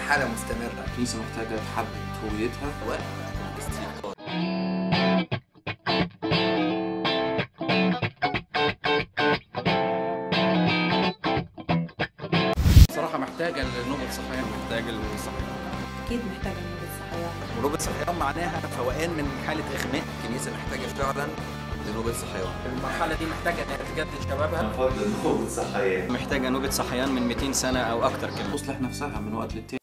حالة مستمرة الكنيسة محتاجة تحدد هويتها وقت الاستيقاظ صراحة محتاجة لنوبة صحيان محتاجة للصحيح اكيد محتاجه نوبه صحيان ونوبة صحيان معناها فوقان من حالة إغماء الكنيسة محتاجة فعلا لنوبة صحيان المرحلة دي محتاجة إنها تجدد شبابها محتاجة نوبة صحيان من 200 سنة أو أكتر كمان تصلح نفسها من وقت للتاني